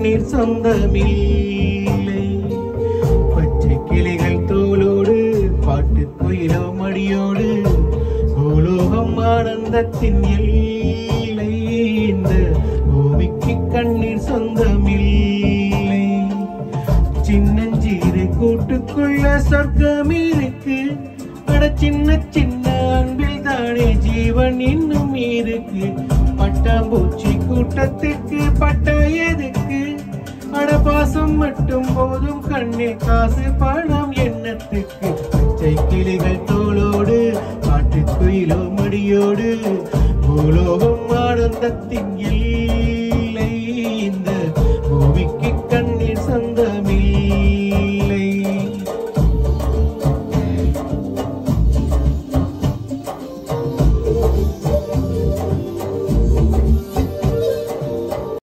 கண்ணீர் சொந்தமில்லை பச்சை கிளிகள் தோளோடு பாட்டு குயிலோ மடியோடு பூலோகம் ஆனந்தத்தின் எல்லை இந்த பூமிக்கு கண்ணீர் சொந்தமில்லை சின்னஞ்சீரை கூட்டுக்குள்ள சொர்க்கம் இருக்கு அட சின்ன சின்ன அன்பில் தானே ஜீவன் இன்னும் இருக்கு பட்டாம்பூச்சி கூட்டத்துக்கு பட்ட எதுக்கு அட பாசம் மட்டும் போதும் கண்ணே காசு பணம் எண்ணத்துக்கு பச்சை கிளிகள் தோளோடு காட்டு குயிலோ மடியோடு பூலோகம் ஆனந்தத்தின் எல்லை